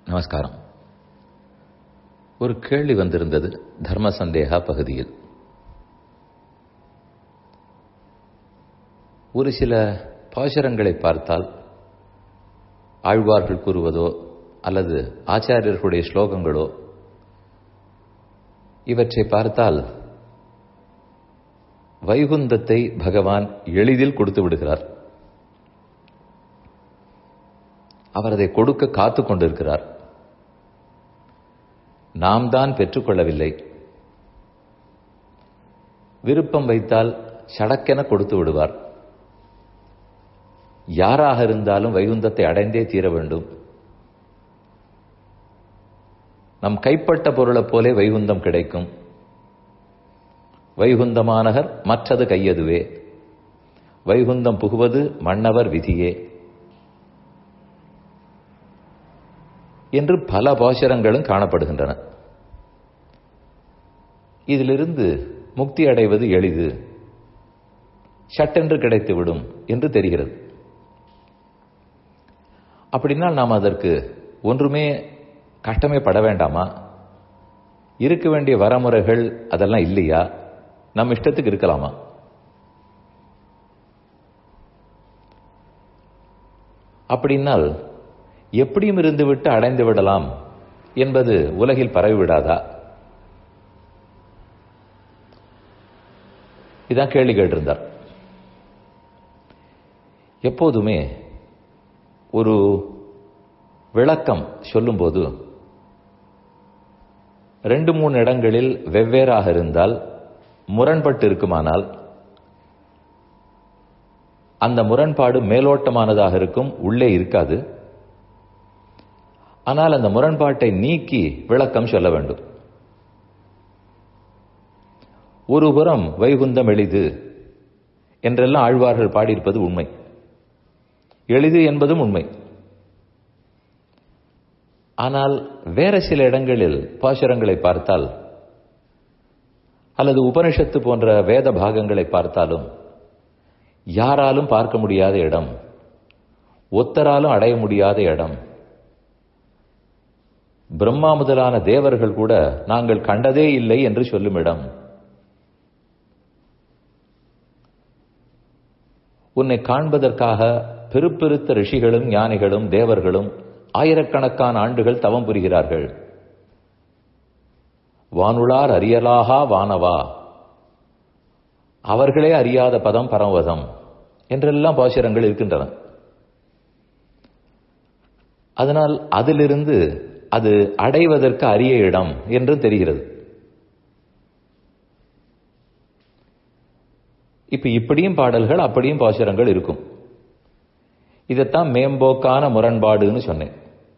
நமஸ்காரம் ஒரு கேள்வி வந்திருந்தது தர்ம சந்தேகா பகுதியில் ஒரு சில பாசுரங்களை பார்த்தால் ஆழ்வார்கள் கூறுவதோ அல்லது ஆச்சாரியர்களுடைய ஸ்லோகங்களோ இவற்றை பார்த்தால் வைகுந்தத்தை பகவான் எளிதில் கொடுத்து விடுகிறார் அவர் அதை கொடுக்க காத்து கொண்டிருக்கிறார் நாம் தான் பெற்றுக்கொள்ளவில்லை விருப்பம் வைத்தால் சடக்கென கொடுத்து விடுவார் யாராக இருந்தாலும் வைகுந்தத்தை அடைந்தே தீர வேண்டும் நம் கைப்பட்ட பொருளைப் போலே வைகுந்தம் கிடைக்கும் வைகுந்தமானகர் மற்றது கையதுவே வைகுந்தம் புகுவது மன்னவர் விதியே என்று பல பாசுரங்களும் காணப்படுகின்றன இதிலிருந்து முக்தி அடைவது எளிது சட்டென்று கிடைத்துவிடும் என்று தெரிகிறது அப்படின்னால் நாம் அதற்கு ஒன்றுமே கஷ்டமே பட வேண்டாமா இருக்க வேண்டிய வரமுறைகள் அதெல்லாம் இல்லையா நம் இஷ்டத்துக்கு இருக்கலாமா அப்படின்னால் எப்படியும் இருந்துவிட்டு அடைந்து விடலாம் என்பது உலகில் பரவிவிடாதா இதான் கேள்வி கேட்டிருந்தார் எப்போதுமே ஒரு விளக்கம் சொல்லும்போது ரெண்டு மூணு இடங்களில் வெவ்வேறாக இருந்தால் முரண்பட்டு இருக்குமானால் அந்த முரண்பாடு மேலோட்டமானதாக இருக்கும் உள்ளே இருக்காது ஆனால் அந்த முரண்பாட்டை நீக்கி விளக்கம் சொல்ல வேண்டும் ஒரு புறம் வைகுந்தம் எளிது என்றெல்லாம் ஆழ்வார்கள் பாடியிருப்பது உண்மை எளிது என்பதும் உண்மை ஆனால் வேற சில இடங்களில் பாசுரங்களை பார்த்தால் அல்லது உபனிஷத்து போன்ற வேத பாகங்களை பார்த்தாலும் யாராலும் பார்க்க முடியாத இடம் ஒத்தராலும் அடைய முடியாத இடம் பிரம்மா முதலான தேவர்கள் கூட நாங்கள் கண்டதே இல்லை என்று சொல்லும் இடம் உன்னை காண்பதற்காக பெருப்பெருத்த ரிஷிகளும் ஞானிகளும் தேவர்களும் ஆயிரக்கணக்கான ஆண்டுகள் தவம் புரிகிறார்கள் வானுளார் அறியலாகா வானவா அவர்களே அறியாத பதம் பரமவதம் என்றெல்லாம் பாசுரங்கள் இருக்கின்றன அதனால் அதிலிருந்து அது அடைவதற்கு அரிய இடம் என்று தெரிகிறது இப்ப இப்படியும் பாடல்கள் அப்படியும் பாசுரங்கள் இருக்கும் இதைத்தான் மேம்போக்கான முரண்பாடுன்னு சொன்னேன்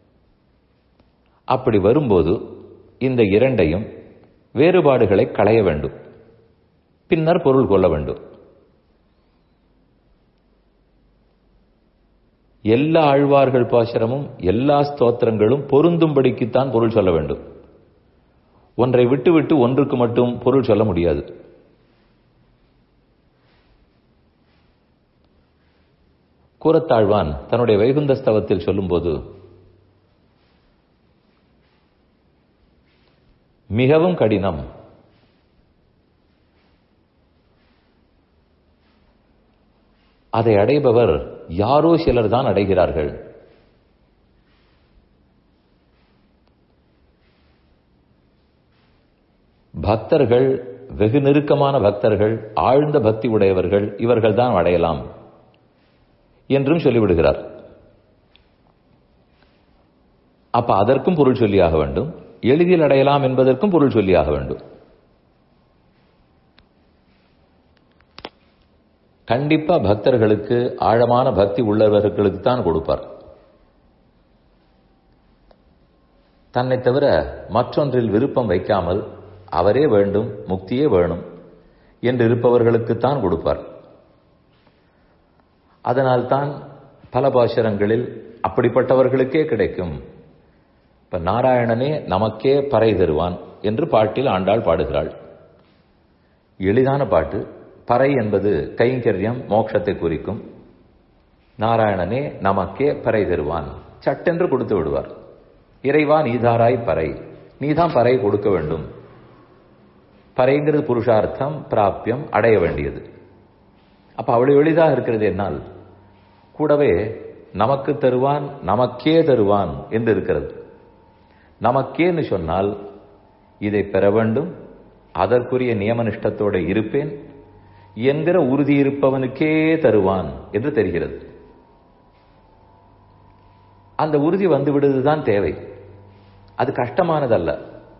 அப்படி வரும்போது இந்த இரண்டையும் வேறுபாடுகளை களைய வேண்டும் பின்னர் பொருள் கொள்ள வேண்டும் எல்லா ஆழ்வார்கள் பாசுரமும் எல்லா ஸ்தோத்திரங்களும் பொருந்தும்படிக்குத்தான் பொருள் சொல்ல வேண்டும் ஒன்றை விட்டுவிட்டு ஒன்றுக்கு மட்டும் பொருள் சொல்ல முடியாது கூறத்தாழ்வான் தன்னுடைய வைகுந்த ஸ்தவத்தில் சொல்லும்போது மிகவும் கடினம் அதை அடைபவர் யாரோ சிலர் தான் அடைகிறார்கள் பக்தர்கள் வெகு நெருக்கமான பக்தர்கள் ஆழ்ந்த பக்தி உடையவர்கள் இவர்கள் தான் அடையலாம் என்றும் சொல்லிவிடுகிறார் அப்ப அதற்கும் பொருள் சொல்லியாக வேண்டும் எளிதில் அடையலாம் என்பதற்கும் பொருள் சொல்லியாக வேண்டும் கண்டிப்பா பக்தர்களுக்கு ஆழமான பக்தி உள்ளவர்களுக்கு தான் கொடுப்பார் தன்னை தவிர மற்றொன்றில் விருப்பம் வைக்காமல் அவரே வேண்டும் முக்தியே வேணும் என்று இருப்பவர்களுக்குத்தான் கொடுப்பார் அதனால்தான் பல பாசுரங்களில் அப்படிப்பட்டவர்களுக்கே கிடைக்கும் இப்ப நாராயணனே நமக்கே பறை தருவான் என்று பாட்டில் ஆண்டாள் பாடுகிறாள் எளிதான பாட்டு பறை என்பது கைங்கரியம் மோட்சத்தை குறிக்கும் நாராயணனே நமக்கே பறை தருவான் சட்டென்று கொடுத்து விடுவார் இறைவா நீதாராய் பறை நீதான் பறை கொடுக்க வேண்டும் பறைங்கிறது புருஷார்த்தம் பிராப்பியம் அடைய வேண்டியது அப்ப அவ்வளவு எளிதாக இருக்கிறது என்னால் கூடவே நமக்கு தருவான் நமக்கே தருவான் என்று இருக்கிறது நமக்கேன்னு சொன்னால் இதை பெற வேண்டும் அதற்குரிய நியமனிஷ்டத்தோடு இருப்பேன் என்கிற உறுதி இருப்பவனுக்கே தருவான் என்று தெரிகிறது அந்த உறுதி வந்து விடுவதுதான் தேவை அது கஷ்டமானதல்ல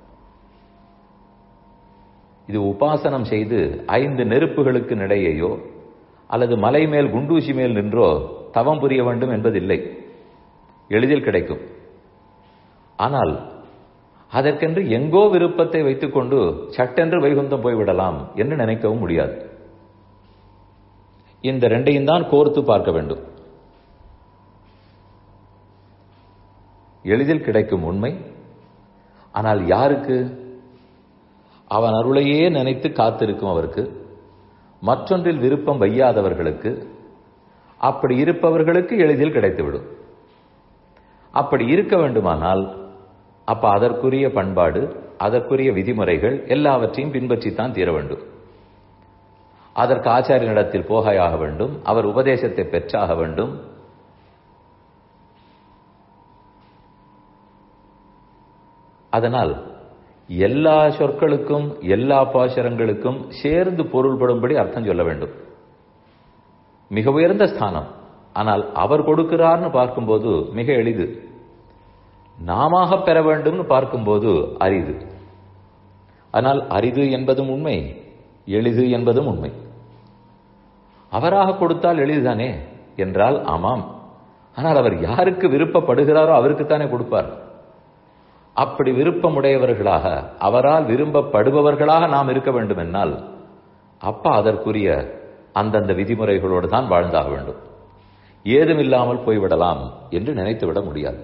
இது உபாசனம் செய்து ஐந்து நெருப்புகளுக்கு இடையேயோ அல்லது மலை மேல் குண்டூசி மேல் நின்றோ தவம் புரிய வேண்டும் என்பதில்லை எளிதில் கிடைக்கும் ஆனால் அதற்கென்று எங்கோ விருப்பத்தை வைத்துக்கொண்டு சட்டென்று வைகுந்தம் போய்விடலாம் என்று நினைக்கவும் முடியாது இந்த ரெண்டையும் தான் கோர்த்து பார்க்க வேண்டும் எளிதில் கிடைக்கும் உண்மை ஆனால் யாருக்கு அவன் அருளையே நினைத்து காத்திருக்கும் அவருக்கு மற்றொன்றில் விருப்பம் வையாதவர்களுக்கு அப்படி இருப்பவர்களுக்கு எளிதில் கிடைத்துவிடும் அப்படி இருக்க வேண்டுமானால் அப்ப அதற்குரிய பண்பாடு அதற்குரிய விதிமுறைகள் எல்லாவற்றையும் பின்பற்றித்தான் தீர வேண்டும் அதற்கு ஆச்சாரியனிடத்தில் போகையாக வேண்டும் அவர் உபதேசத்தை பெற்றாக வேண்டும் அதனால் எல்லா சொற்களுக்கும் எல்லா பாசரங்களுக்கும் சேர்ந்து பொருள்படும்படி அர்த்தம் சொல்ல வேண்டும் மிக உயர்ந்த ஸ்தானம் ஆனால் அவர் கொடுக்கிறார்னு பார்க்கும்போது மிக எளிது நாம பெற வேண்டும்னு பார்க்கும்போது அரிது ஆனால் அரிது என்பதும் உண்மை எளிது என்பதும் உண்மை அவராக கொடுத்தால் எளிதுதானே என்றால் ஆமாம் ஆனால் அவர் யாருக்கு விருப்பப்படுகிறாரோ அவருக்குத்தானே கொடுப்பார் அப்படி விருப்பமுடையவர்களாக அவரால் விரும்பப்படுபவர்களாக நாம் இருக்க வேண்டும் என்னால் அப்பா அதற்குரிய அந்தந்த விதிமுறைகளோடு தான் வாழ்ந்தாக வேண்டும் ஏதும் இல்லாமல் போய்விடலாம் என்று நினைத்துவிட முடியாது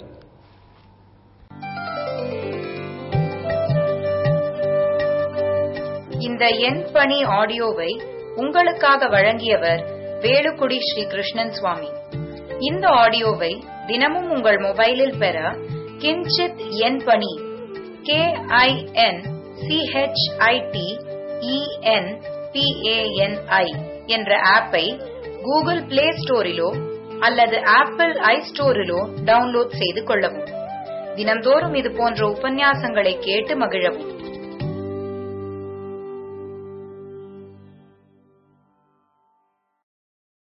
இந்த எண் பணி ஆடியோவை உங்களுக்காக வழங்கியவர் வேலுக்குடி ஸ்ரீ கிருஷ்ணன் சுவாமி இந்த ஆடியோவை தினமும் உங்கள் மொபைலில் பெற கிஞ்சித் எண் பணி கே ஐ என் சிஹெச்ஐடி இஎன் பிஏஎன்ஐ என்ற ஆப்பை கூகுள் பிளே ஸ்டோரிலோ அல்லது ஆப்பிள் ஐ ஸ்டோரிலோ டவுன்லோட் செய்து கொள்ளவும் தினம்தோறும் இது போன்ற உபன்யாசங்களை கேட்டு மகிழவும்